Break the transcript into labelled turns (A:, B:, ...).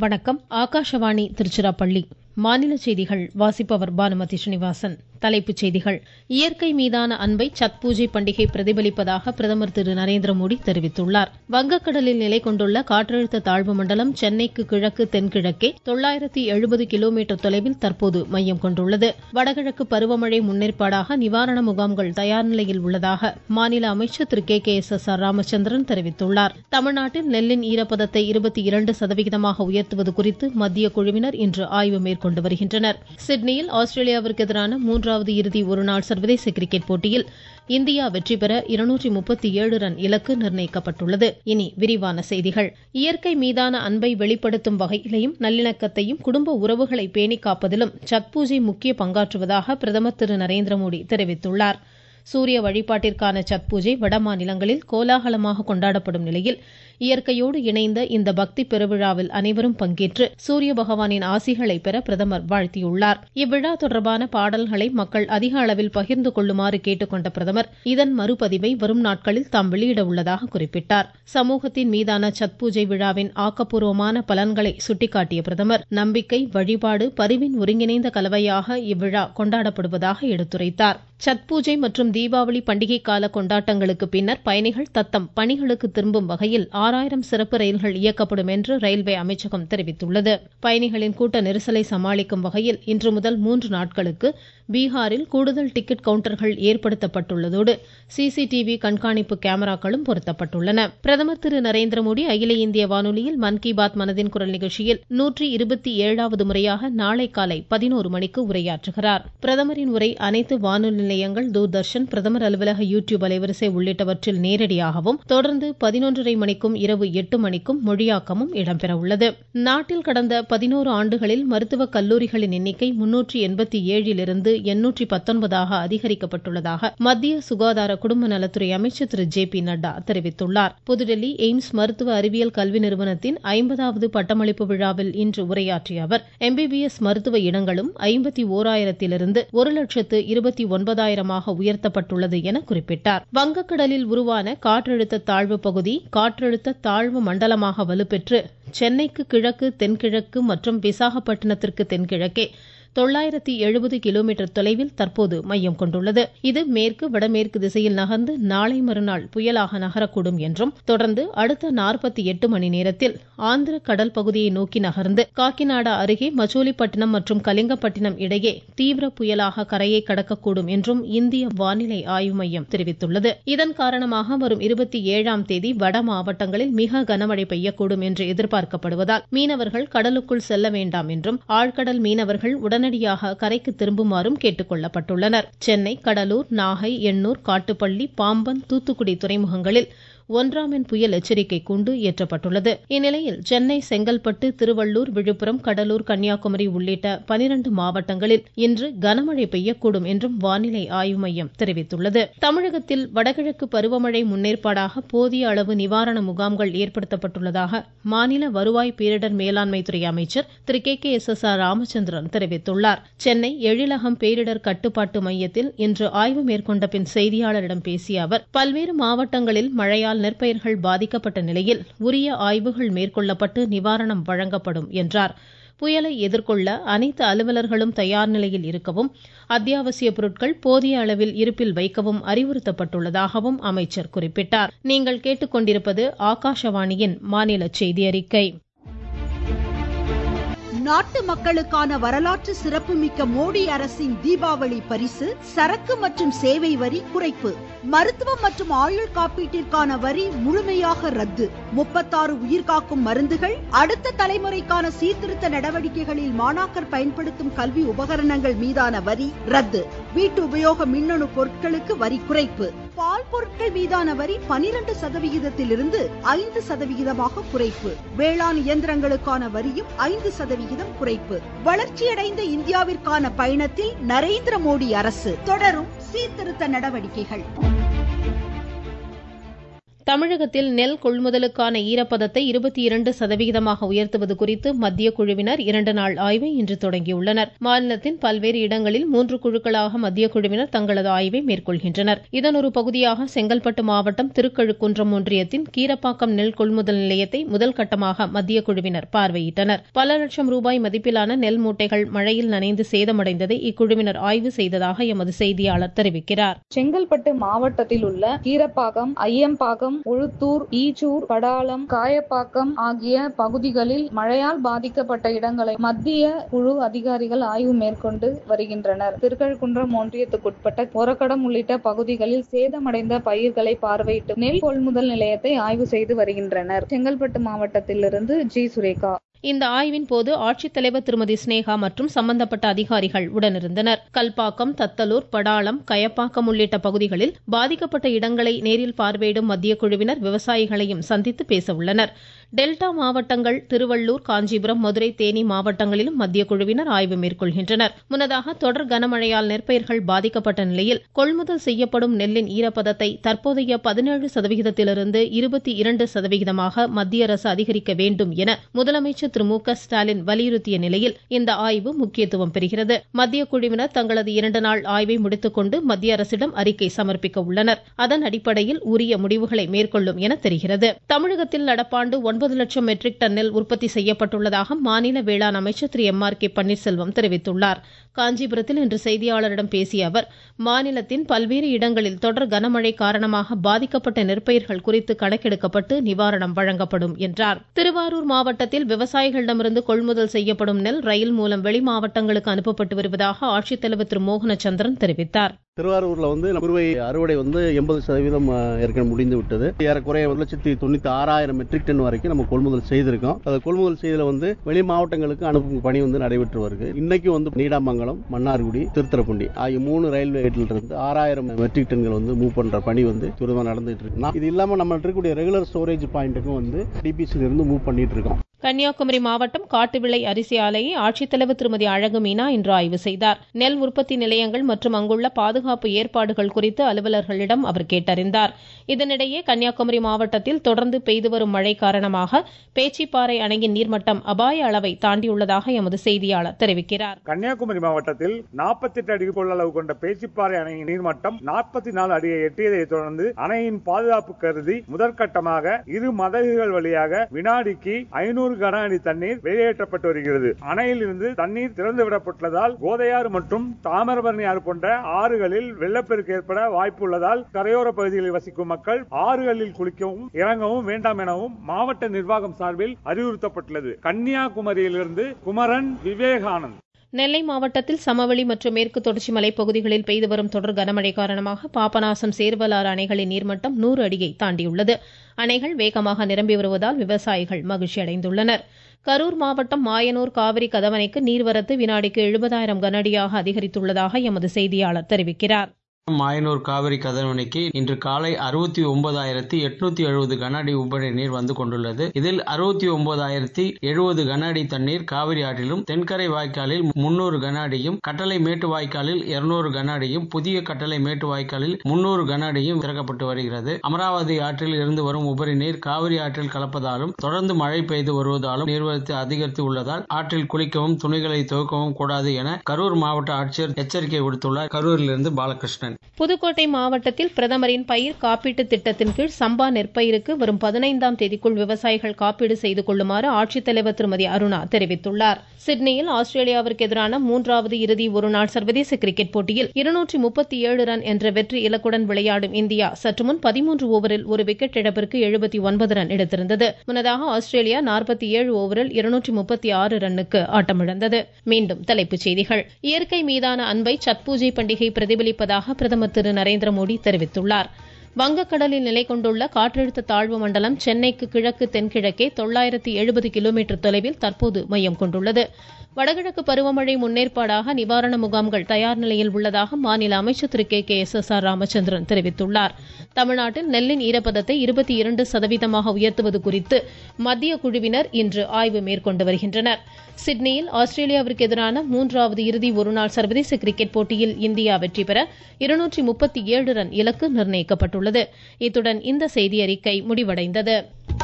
A: வணக்கம் ஆகாஷவாணி திருச்சிராப்பள்ளி மாநில செய்திகள் வாசிப்பவர் பானுமதி ஸ்ரீனிவாசன் தலைப்புச் செய்திகள் இயற்கை மீதான அன்பை சத் பூஜை பண்டிகை பிரதிபலிப்பதாக பிரதமர் திரு நரேந்திர மோடி தெரிவித்துள்ளார் வங்கக்கடலில் நிலை கொண்டுள்ள காற்றழுத்த தாழ்வு மண்டலம் சென்னைக்கு கிழக்கு தென்கிழக்கே தொள்ளாயிரத்தி எழுபது கிலோமீட்டர் தொலைவில் தற்போது மையம் கொண்டுள்ளது வடகிழக்கு பருவமழை முன்னேற்பாடாக நிவாரண முகாம்கள் தயார் நிலையில் உள்ளதாக மாநில அமைச்சர் திரு K K S S R Ramachandran தெரிவித்துள்ளார் தமிழ்நாட்டில் நெல்லின் ஈரப்பதத்தை இருபத்தி இரண்டு சதவிகிதமாக உயர்த்துவது குறித்து மத்திய குழுவினர் இன்று ஆய்வு மேற்கொண்டு வருகின்றனர் சிட்னியில் ஆஸ்திரேலியாவிற்கு எதிரான மூன்றாவது இறுதி ஒருநாள் சர்வதேச கிரிக்கெட் போட்டியில் இந்தியா வெற்றி பெற இருநூற்றி முப்பத்தி ஏழு ரன் இலக்கு நிர்ணயிக்கப்பட்டுள்ளது இனி விரிவான செய்திகள் இயற்கை மீதான அன்பை வெளிப்படுத்தும் வகையிலையும் நல்லிணக்கத்தையும் குடும்ப உறவுகளை பேணி காப்பதிலும் சத் பூஜை முக்கிய பங்காற்றுவதாக பிரதமர் திரு நரேந்திர மோடி தெரிவித்துள்ளார் சூரிய வழிபாட்டிற்கான சத் பூஜை வட மாநிலங்களில் கோலாகலமாக கொண்டாடப்படும் நிலையில் இயற்கையோடு இணைந்த இந்த பக்தி பெருவிழாவில் அனைவரும் பங்கேற்று சூரிய பகவானின் ஆசிகளை பெற பிரதமர் வாழ்த்தியுள்ளார் இவ்விழா தொடர்பான பாடல்களை மக்கள் அதிக அளவில் பகிர்ந்து கொள்ளுமாறு கேட்டுக்கொண்ட பிரதமர் இதன் மறுபதிவை வரும் நாட்களில் தாம் வெளியிட உள்ளதாக குறிப்பிட்டார் சமூகத்தின் மீதான சத் பூஜை விழாவின் ஆக்கப்பூர்வமான பலன்களை சுட்டிக்காட்டிய பிரதமர் நம்பிக்கை வழிபாடு பரிவின் ஒருங்கிணைந்த கலவையாக இவ்விழா கொண்டாடப்படுவதாக எடுத்துரைத்தார் சத் பூஜை மற்றும் தீபாவளி பண்டிகை கால கொண்டாட்டங்களுக்கு பின்னர் பயணிகள் தத்தம் பணிகளுக்கு திரும்பும் வகையில் ஆறாயிரம் சிறப்பு ரயில்கள் இயக்கப்படும் என்று ரயில்வே அமைச்சகம் தெரிவித்துள்ளது பயணிகளின் கூட்ட நெரிசலை சமாளிக்கும் வகையில் இன்று முதல் மூன்று நாட்களுக்கு பீகாரில் கூடுதல் டிக்கெட் கவுண்டர்கள் ஏற்படுத்தப்பட்டுள்ளதோடு சிசிடிவி கண்காணிப்பு கேமராக்களும் பொருத்தப்பட்டுள்ளன பிரதமர் திரு நரேந்திர மோடி அகில இந்திய வானொலியில் மன் கி பாத் மனதின் குரல் நிகழ்ச்சியில் நூற்றி இருபத்தி ஏழாவது முறையாக நாளை காலை பதினோரு மணிக்கு உரையாற்றுகிறார் பிரதமரின் உரை அனைத்து வானொலி நிலையங்கள் தூர்தர்ஷன் பிரதமர் அலுவலக யூ டியூப் அலைவரிசை உள்ளிட்டவற்றில் நேரடியாகவும் தொடர்ந்து பதினொன்றரை மணிக்கும் இரவு எட்டு மணிக்கும் மொழியாக்கமும் இடம்பெற உள்ளது நாட்டில் கடந்த பதினோரு ஆண்டுகளில் மருத்துவக் கல்லூரிகளின் எண்ணிக்கை முன்னூற்றி எண்பத்தி ஏழிலிருந்து எண்ணூற்றி பத்தொன்பதாக அதிகரிக்கப்பட்டுள்ளதாக மத்திய சுகாதார குடும்ப நலத்துறை அமைச்சர் திரு ஜே பி நட்டா தெரிவித்துள்ளார் புதுடெல்லி எய்ம்ஸ் மருத்துவ அறிவியல் கல்வி நிறுவனத்தின் ஐம்பதாவது பட்டமளிப்பு விழாவில் இன்று உரையாற்றிய அவர் எம்பிபிஎஸ் மருத்துவ இடங்களும் ஐம்பத்தி ஓராயிரத்திலிருந்து ஒரு லட்சத்து இருபத்தி ஒன்பதாயிரமாக உயர்த்தப்பட்டுள்ளது என குறிப்பிட்டார் வங்கக்கடலில் உருவான காற்றழுத்த தாழ்வு பகுதி காற்றழுத்த தாழ்வு மண்டலமாக வலுப்பெற்று சென்னைக்கு கிழக்கு தென்கிழக்கு மற்றும் விசாகப்பட்டினத்திற்கு தென்கிழக்கே தொள்ளாயிரத்தி எழுபது கிலோமீட்டர் தொலைவில் தற்போது மையம் கொண்டுள்ளது இது மேற்கு வடமேற்கு திசையில் நகர்ந்து நாளை மறுநாள் புயலாக நகரக்கூடும் என்றும் தொடர்ந்து அடுத்த நாற்பத்தி எட்டு மணி நேரத்தில் ஆந்திர கடல் பகுதியை நோக்கி நகர்ந்து காக்கிநாடா அருகே மச்சூலிப்பட்டினம் மற்றும் கலிங்கப்பட்டினம் இடையே தீவிர புயலாக கரையை கடக்கக்கூடும் என்றும் இந்திய வானிலை ஆய்வு மையம் தெரிவித்துள்ளது இதன் காரணமாக வரும் இருபத்தி ஏழாம் தேதி வட மாவட்டங்களில் மிக கனமழை பெய்யக்கூடும் என்று எதிர்பார்க்கப்படுவதால் மீனவர்கள் கடலுக்குள் செல்ல வேண்டாம் என்றும் ஆழ்கடல் மீனவர்கள் உடன் உடனடியாக கரைக்கு திரும்புமாறும் கேட்டுக் கொள்ளப்பட்டுள்ளனர் சென்னை கடலூர் நாகை எண்ணூர் காட்டுப்பள்ளி பாம்பன் தூத்துக்குடி துறைமுகங்களில் ஒன்றாம் எண் புயல் எச்சரிக்கை கூண்டு ஏற்றப்பட்டுள்ளது இந்நிலையில் சென்னை செங்கல்பட்டு திருவள்ளூர் விழுப்புரம் கடலூர் கன்னியாகுமரி உள்ளிட்ட பனிரண்டு மாவட்டங்களில் இன்று கனமழை பெய்யக்கூடும் என்றும் வானிலை ஆய்வு மையம் தெரிவித்துள்ளது தமிழகத்தில் வடகிழக்கு பருவமழை முன்னேற்பாடாக போதிய அளவு நிவாரண முகாம்கள் ஏற்படுத்தப்பட்டுள்ளதாக மாநில வருவாய் பேரிடர் மேலாண்மை துறை அமைச்சர் திரு K K S S R Ramachandran தெரிவித்துள்ளார் சென்னை எழிலகம் பேரிடர் கட்டுப்பாட்டு மையத்தில் இன்று ஆய்வு மேற்கொண்ட பின் செய்தியாளரிடம் பேசிய அவர் பல்வேறு மாவட்டங்களில் மழையால் நெற்பயிர்கள் பாதிக்கப்பட்ட நிலையில் உரிய ஆய்வுகள் மேற்கொள்ளப்பட்டு நிவாரணம் வழங்கப்படும் என்றார் புயலை எதிர்கொள்ள அனைத்து அலுவலர்களும் தயார் நிலையில் இருக்கவும் அத்தியாவசிய பொருட்கள் போதிய அளவில் இருப்பில் வைக்கவும் அறிவுறுத்தப்பட்டுள்ளதாகவும் அமைச்சர் குறிப்பிட்டார் நீங்கள் கேட்டுக்கொண்டிருப்பது ஆகாஷவாணியின் மாநில செய்தி அறிக்கை
B: நாட்டு மக்களுக்கான வரலாற்று சிறப்புமிக்க மோடி அரசின் தீபாவளி பரிசு சரக்கு மற்றும் சேவை வரி குறைப்பு மருத்துவம் மற்றும் ஆயுள் காப்பீட்டிற்கான வரி முழுமையாக ரத்து முப்பத்தாறு உயிர்காக்கும் மருந்துகள் அடுத்த தலைமுறைக்கான சீர்திருத்த நடவடிக்கைகளில் மாணாக்கர் பயன்படுத்தும் கல்வி உபகரணங்கள் மீதான வரி ரத்து வீட்டு உபயோக மின்னணு பொருட்களுக்கு வரி குறைப்பு பால் பொருட்கள் மீதான வரி பனிரெண்டு சதவிகிதத்திலிருந்து ஐந்து சதவிகிதமாக குறைப்பு வேளாண் இயந்திரங்களுக்கான வரியும் ஐந்து சதவிகிதம் குறைப்பு வளர்ச்சியடைந்த இந்தியாவிற்கான பயணத்தில் நரேந்திர மோடி அரசு தொடரும் சீர்திருத்த நடவடிக்கைகள்
A: தமிழகத்தில் நெல் கொள்முதலுக்கான ஈரப்பதத்தை இருபத்தி இரண்டு சதவிகிதமாக உயர்த்துவது குறித்து மத்திய குழுவினர் இரண்டு நாள் ஆய்வை இன்று தொடங்கியுள்ளனர் மாநிலத்தின் பல்வேறு இடங்களில் மூன்று குழுக்களாக மத்திய குழுவினர் தங்களது ஆய்வை மேற்கொள்கின்றனர் இதன் ஒரு பகுதியாக செங்கல்பட்டு மாவட்டம் திருக்கழுக்குன்றம் ஒன்றியத்தின் கீரப்பாக்கம் நெல் கொள்முதல் நிலையத்தை முதல் கட்டமாக மத்திய குழுவினர் பார்வையிட்டனர் பல லட்சம் ரூபாய் மதிப்பிலான நெல் மூட்டைகள் மழையில் நனைந்து சேதமடைந்ததை இக்குழுவினர் ஆய்வு செய்ததாக எமது செய்தியாளர் தெரிவிக்கிறார்
C: செங்கல்பட்டு மாவட்டத்தில் உள்ள கீரப்பாக்கம் ஐயம்பாக்கம் உளுத்தூர் ஈச்சூர் படாலம் காயப்பாக்கம் ஆகிய பகுதிகளில் மழையால் பாதிக்கப்பட்ட இடங்களை மத்திய குழு அதிகாரிகள் ஆய்வு மேற்கொண்டு வருகின்றனர் திருக்கழுக்குன்றம் ஒன்றியத்துக்குட்பட்ட ஒரக்கடம் உள்ளிட்ட பகுதிகளில் சேதமடைந்த பயிர்களை பார்வையிட்டு நெல் கொள்முதல் நிலையத்தை ஆய்வு செய்து வருகின்றனர் செங்கல்பட்டு மாவட்டத்திலிருந்து ஜி சுரேகா
A: இந்த ஆய்வின் போது ஆட்சித்தலைவர் திருமதி ஸ்னேகா மற்றும் சம்பந்தப்பட்ட அதிகாரிகள் உடனிருந்தனர் கல்பாக்கம் தத்தலூர் படாளம் கயப்பாக்கம் உள்ளிட்ட பகுதிகளில் பாதிக்கப்பட்ட இடங்களை நேரில் பார்வையிடும் மத்திய குழுவினர் விவசாயிகளையும் சந்தித்து பேச உள்ளனர் டெல்டா மாவட்டங்கள் திருவள்ளூர் காஞ்சிபுரம் மதுரை தேனி மாவட்டங்களிலும் மத்திய குழுவினர் ஆய்வு மேற்கொள்கின்றனர் முன்னதாக தொடர் கனமழையால் நெற்பயிர்கள் பாதிக்கப்பட்ட நிலையில் கொள்முதல் செய்யப்படும் நெல்லின் ஈரப்பதத்தை தற்போதைய பதினேழு சதவிகிதத்திலிருந்து இருபத்தி இரண்டு சதவிகிதமாக மத்திய அரசு அதிகரிக்க வேண்டும் என முதலமைச்சர் திரு மு க ஸ்டாலின் வலியுறுத்திய நிலையில் இந்த ஆய்வு முக்கியத்துவம் பெறுகிறது மத்திய குழுவினர் தங்களது இரண்டு நாள் ஆய்வை முடித்துக் கொண்டு மத்திய அரசிடம் அறிக்கை சமர்ப்பிக்க உள்ளனர் அதன் அடிப்படையில் உரிய முடிவுகளை மேற்கொள்ளும் என தெரிகிறது தமிழகத்தில் நடப்பாண்டு ஒன்பது லட்சம் மெட்ரிக் டன் நெல் உற்பத்தி செய்யப்பட்டுள்ளதாக மாநில வேளாண் அமைச்சர் திரு எம் ஆர் கே பன்னீர்செல்வம் தெரிவித்துள்ளார் காஞ்சிபுரத்தில் இன்று செய்தியாளரிடம் பேசிய அவர் மாநிலத்தின் பல்வேறு இடங்களில் தொடர் கனமழை காரணமாக பாதிக்கப்பட்ட நெற்பயிர்கள் குறித்து கணக்கெடுக்கப்பட்டு நிவாரணம் வழங்கப்படும் என்றார் திருவாரூர் மாவட்டத்தில் விவசாயிகளிடமிருந்து கொள்முதல் செய்யப்படும் நெல் ரயில் மூலம் வெளி மாவட்டங்களுக்கு அனுப்பப்பட்டு வருவதாக ஆட்சித்தலைவர் திரு மோகனச்சந்திரன் தெரிவித்தார்
D: திருவாரூர்ல வந்து குறுவை அறுவடை வந்து எண்பது சதவீதம் ஏற்கனவே முடிந்து விட்டது ஏறக்குறைய ஒரு லட்சத்தி தொண்ணூத்தி ஆறாயிரம் மெட்ரிக் டன் வரைக்கும் நம்ம கொள்முதல் செய்திருக்கோம் அது கொள்முதல் செய்தல வந்து வெளி மாவட்டங்களுக்கு அனுப்பும் பணி வந்து நடைபெற்று வருது இன்னைக்கு வந்து நீடாமங்கலம் மன்னார்குடி திருத்துறப்பூண்டி ஆகிய மூணு ரயில்வே கேட்டில் இருந்து ஆறாயிரம் மெட்ரிக் டன்கள் வந்து மூவ் பண்ற பணி வந்து துரிதமா நடந்துட்டு இருக்கு இது இல்லாம நம்ம இருக்கக்கூடிய ரெகுலர் ஸ்டோரேஜ் பாயிண்ட்டுக்கும் வந்து டிபிசில இருந்து மூவ் பண்ணிட்டு இருக்கோம்
A: கன்னியாகுமரி மாவட்டம் காட்டுவிளை அரிசி ஆலையை ஆட்சித்தலைவர் திருமதி அழகு மீனா இன்று ஆய்வு செய்தார் நெல் உற்பத்தி நிலையங்கள் மற்றும் அங்குள்ள பாதுகாப்பு ஏற்பாடுகள் குறித்து அலுவலர்களிடம் அவர் கேட்டறிந்தார் இதனிடையே கன்னியாகுமரி மாவட்டத்தில் தொடர்ந்து பெய்து வரும் மழை காரணமாக பேச்சிப்பாறை அணையின் நீர்மட்டம் அபாய அளவை தாண்டியுள்ளதாக எமது செய்தியாளர் தெரிவிக்கிறார்
E: கன்னியாகுமரி மாவட்டத்தில் நாற்பத்தி எட்டு அடி கொள்ளளவு கொண்ட பேச்சிப்பாறை அணையின் நீர்மட்டம் நாற்பத்தி நாலு அடியை எட்டியதை தொடர்ந்து அணையின் பாதுகாப்பு கருதி முதற்கட்டமாக இரு மதகுகள் வழியாக வினாடிக்கு ஐநூறு நூறு கன அடி தண்ணீர் வெளியேற்றப்பட்டு வருகிறது அணையில் இருந்து தண்ணீர் திறந்து விடப்பட்டுள்ளதால் கோதையாறு மற்றும் தாமிரபரணி ஆறு போன்ற ஆறுகளில் வெள்ளப்பெருக்கு ஏற்பட வாய்ப்பு உள்ளதால் கரையோர பகுதிகளில் வசிக்கும் மக்கள் ஆறுகளில் குளிக்கவும் இறங்கவும் வேண்டாம் எனவும் மாவட்ட நிர்வாகம் சார்பில் அறிவுறுத்தப்பட்டுள்ளது கன்னியாகுமரியிலிருந்து குமரன் விவேகானந்த்
A: நெல்லை மாவட்டத்தில் சமவெளி மற்றும் மேற்கு தொடர்ச்சி மலைப்பகுதிகளில் பெய்து வரும் தொடர் கனமழை காரணமாக பாபநாசம் சேர்வலாறு அணைகளின் நீர்மட்டம் நூறு அடியை தாண்டியுள்ளது அணைகள் வேகமாக நிரம்பி வருவதால் விவசாயிகள் மகிழ்ச்சி அடைந்துள்ளனர் கரூர் மாவட்டம் மாயனூர் காவிரி கதவணைக்கு நீர்வரத்து வினாடிக்கு எழுபதாயிரம் கனஅடியாக அதிகரித்துள்ளதாக எமது செய்தியாளர் தெரிவிக்கிறார்
F: மாயனூர் காவிரி கதவணைக்கு இன்று காலை அறுபத்தி ஒன்பதாயிரத்தி எட்நூத்தி எழுபது கன அடி உபரி நீர் வந்து கொண்டுள்ளது இதில் அறுபத்தி ஒன்பதாயிரத்தி எழுபது கன அடி தண்ணீர் காவிரி ஆற்றிலும் தென்கரை வாய்க்காலில் முன்னூறு கன அடியும் கட்டளை மேட்டு வாய்க்காலில் இருநூறு கன அடியும் புதிய கட்டளை மேட்டு வாய்க்காலில் முன்னூறு கன அடியும் திறக்கப்பட்டு வருகிறது அமராவதி ஆற்றில் இருந்து வரும் உபரி நீர் காவிரி ஆற்றில் கலப்பதாலும் தொடர்ந்து மழை பெய்து வருவதாலும் நீர்வரத்து அதிகரித்து உள்ளதால் ஆற்றில் குளிக்கவும் துணிகளை துவக்கவும் கூடாது என கரூர் மாவட்ட ஆட்சியர் எச்சரிக்கை விடுத்துள்ளார் கரூரிலிருந்து பாலகிருஷ்ணன்
A: புதுக்கோட்டை மாவட்டத்தில் பிரதமரின் பயிர் காப்பீட்டு திட்டத்தின் கீழ் சம்பா நெற்பயிருக்கு வரும் பதினைந்தாம் தேதிக்குள் விவசாயிகள் காப்பீடு செய்து கொள்ளுமாறு ஆட்சித்தலைவர் திருமதி அருணா தெரிவித்துள்ளார் சிட்னியில் ஆஸ்திரேலியாவிற்கு எதிரான மூன்றாவது இறுதி ஒருநாள் சர்வதேச கிரிக்கெட் போட்டியில் இருநூற்றி முப்பத்தி ஏழு ரன் என்ற வெற்றி இலக்குடன் விளையாடும் இந்தியா சற்று முன் பதிமூன்று ஓவரில் ஒரு விக்கெட் இழப்பிற்கு எழுபத்தி ஒன்பது ரன் எடுத்திருந்தது முன்னதாக ஆஸ்திரேலியா நாற்பத்தி ஏழு ஓவரில் இருநூற்றி முப்பத்தி ஆறு ரன்னுக்கு ஆட்டமிழந்தது மீண்டும் தலைப்புச் செய்திகள் இயற்கை மீதான அன்பை சத்பூஜை பண்டிகை பிரதிபலிப்பதாக பிரதமர் திரு நரேந்திர மோடி தெரிவித்துள்ளார் வங்கக்கடலில் நிலை கொண்டுள்ள காற்றழுத்த தாழ்வு மண்டலம் சென்னைக்கு கிழக்கு தென்கிழக்கே தொள்ளாயிரத்தி எழுபது கிலோமீட்டர் தொலைவில் தற்போது மையம் கொண்டுள்ளது வடகிழக்கு பருவமழை முன்னேற்பாடாக நிவாரண முகாம்கள் தயார் நிலையில் உள்ளதாக மாநில அமைச்சர் திரு K K S S R Ramachandran தெரிவித்துள்ளார் தமிழ்நாட்டில் நெல்லின் ஈரப்பதத்தை இருபத்தி இரண்டு சதவீதமாக உயர்த்துவது குறித்து மத்திய குழுவினர் இன்று ஆய்வு மேற்கொண்டு வருகின்றனர் சிட்னியில் ஆஸ்திரேலியாவிற்கு எதிரான மூன்றாவது இறுதி ஒருநாள் சர்வதேச கிரிக்கெட் போட்டியில் இந்தியா வெற்றி பெற இருநூற்றி முப்பத்தி ஏழு ரன் இலக்கு நிர்ணயிக்கப்பட்டுள்ளது இத்துடன் இந்த செய்தியறிக்கை முடிவடைந்தது